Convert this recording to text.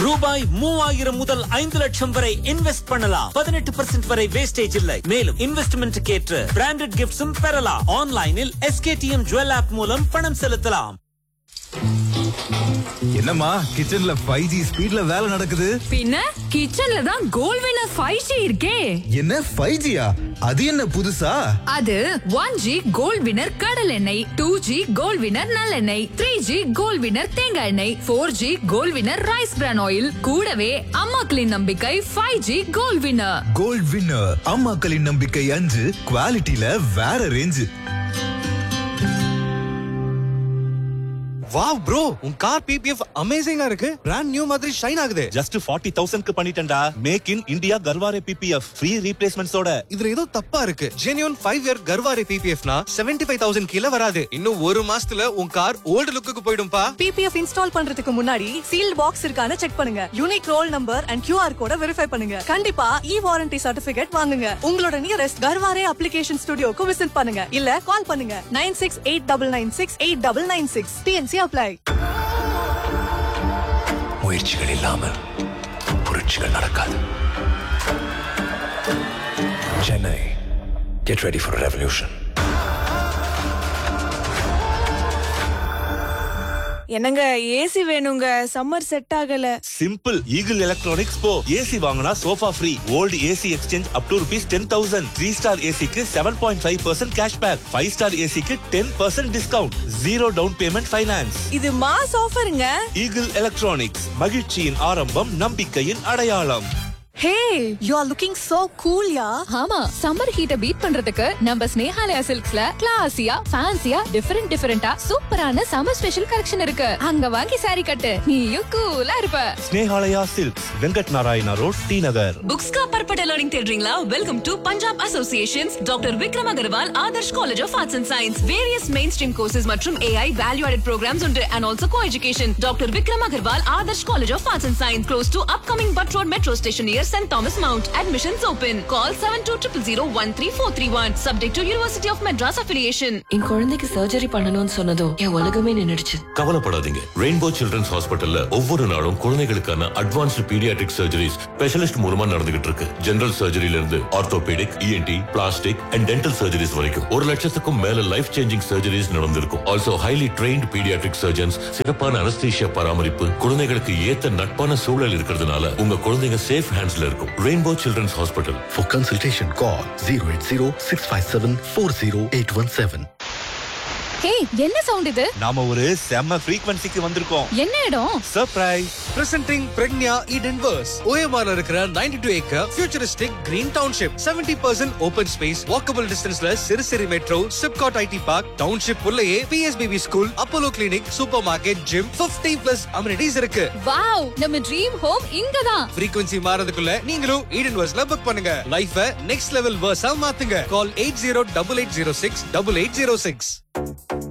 ரூபாய் மூவாயிரம் முதல் ஐந்து லட்சம் வரை இன்வெஸ்ட் பண்ணலாம் பதினெட்டு பர்சன்ட் வரை வேஸ்டேஜ் இல்லை மேலும் இன்வெஸ்ட்மெண்ட் ஏற்ற பிராண்டட் கிஃப்ட்ஸும் பெறலாம் ஆன்லைனில் எஸ்கேடிஎம் ஜுவல் ஆப் மூலம் பணம் செலுத்தலாம் என்னம்மா கிச்சன்ல ஃபைவ் ஜி ஸ்பீட்ல வேலை நடக்குது பின்ன கிச்சன்ல தான் கோல் வினர் ஃபைவ் ஜி இருக்கே என்ன ஃபைவ் ஜியா அது என்ன புதுசா அது ஒன் ஜி கோல் வினர் கடல் எண்ணெய் டூ ஜி கோல் வினர் நல்லெண்ணெய் த்ரீ ஜி கோல் வினர் தேங்காய் எண்ணெய் four G Gold Winner rice bran oil கூடவே அம்மாக்களின் நம்பிக்கை five G Gold Winner Gold Winner அம்மாக்களின் நம்பிக்கை அஞ்சு குவாலிட்டியில வேற ரேஞ்சு வாவ் ப்ரோ உன் கார் பிபிஎஃப் அமேசிங்கா இருக்கு பிராண்ட் நியூ மாதிரி ஷைன் ஆகுது ஜஸ்ட் ஃபார்ட்டி தௌசண்ட்க்கு பண்ணிட்டேன்டா make in India Garware PPF free ரீப்ளேஸ்மெண்ட்ஸோட இதுல ஏதோ தப்பா இருக்கு ஜெனியூன் ஃபைவ் இயர் கர்வாரே பிபிஎஃப்னா செவன்டி ஃபைவ் தௌசண்ட் கீழே வராது இன்னும் ஒரு மாசத்துல உன் கார் ஓல்டு லுக்குக்கு போயிடும்பா பிபிஎஃப் இன்ஸ்டால் பண்றதுக்கு முன்னாடி சீல்ட் பாக்ஸ் இருக்கான்னு செக் பண்ணுங்க unique roll number and QR கோட வெரிஃபை பண்ணுங்க கண்டிப்பா இ வாரண்டி சர்டிபிகேட் வாங்குங்க உங்களோட நியரஸ்ட் கர்வாரே அப்ளிகேஷன் ஸ்டுடியோக்கு விசிட் பண்ணுங்க இல்ல கால் பண்ணுங்க nine six eight double nine six eight double nine six TNC apply முயற்சிகள் இல்லாமல் புரட்சிகள் நடக்காது Chennai get ready for revolution என்னங்க ஏசி வேணுங்க சம்மர் செட் ஆகல சிம்பிள் ஈகிள் எலக்ட்ரானிக்ஸ் போ ஏசி வாங்கினா sofa free old AC exchange up to rupees ten thousand three star ஏசிக்கு seven point five percent cash back five star ஏசிக்கு ten percent discount zero down payment finance இது mass ஆஃபருங்க Eagle Electronics மகிழ்ச்சியின் ஆரம்பம் நம்பிக்கையின் அடையாளம் hey you are looking so cool yeah ஆமா summer ஹீட்ட beat பண்றதுக்கு நம்ம ஸ்னேஹாலயா சில்க்ஸ்ல கிளாசியா ஃபேன்சியா டிஃபரெண்ட் டிஃபரெண்டா சூப்பரான சம்மர் ஸ்பெஷல் கலெக்ஷன் இருக்கு அங்க வாங்கி சாரி கட்டு நீயும் கூலா இருப்ப Snehalaya silks Venkat Narayana road T Nagar books का परपटा लर्निंग தேடுறீங்களா welcome to Punjab associations doctor Vikram Agarwal Adarsh college of arts and science various mainstream courses மற்றும் ஏஐ வேல்யூ ஆடட் ப்ரோக்ராம்ஸ் உண்டு and also co education doctor Vikram Agarwal Adarsh college of arts and science close to upcoming Butt road metro station near Saint Thomas Mount admissions open call seven two triple zero one three four three one subject to University of Madras affiliation என் குழந்தைக்கு surgery பண்ணணும்னு சொன்னதும் என் உலகமே நின்னுடுச்சு கவலைப்படாதீங்க rainbow children's ஹாஸ்பிட்டல்ல ஒவ்வொரு நாளும் குழந்தைகளுக்கான அட்வான்ஸ்டு பீடியாட்ரிக் சர்ஜரிஸ் ஸ்பெஷலிஸ்ட் மூலமா நடந்துகிட்டு இருக்கு ஜெனரல் சர்ஜரியில இருந்து orthopaedic ENT plastic and dental surgeries வரைக்கும் ஒரு லட்சத்துக்கும் மேல லைஃப் சேஞ்சிங் சர்ஜரிஸ் நடந்திருக்கும் also highly trained paediatric surgeons சிறப்பான அனஸ்தீஷியா பராமரிப்பு குழந்தைகளுக்கு ஏத்த நட்பான சூழல் இருக்கிறதுனால உங்க குழந்தைங்க சேஃப் ஹேண்ட்ஸ்ல இருக்கும் Rainbow Children's Hospital For consultation, call 080 657 40817. Hey என்ன சவுண்ட் இது நாம ஒரு செம்ம ஃப்ரீக்வன்சிக்கு வந்திருக்கோம் என்ன இடம் surprise presenting Pragnya Eden Verse ஓஎம்ஆர்ல இருக்கிற 92 two acre futuristic green township 70% percent open space walkable டிஸ்டன்ஸ்ல சிறுசிறு metro SIPCOT IT park township உள்ளேயே BSPP school Apollo clinic supermarket gym 50 plus amenities இருக்கு வாவ் நம்ம ட்ரீம் ஹோம் இங்கதான் frequency மாறதுக்குள்ள நீங்களும் ஈடன் வர்ஸ்ல புக் பண்ணுங்க லைஃப நெக்ஸ்ட் லெவல் வர்ஸா மாத்துங்க call eight zero double eight zero six double eight zero six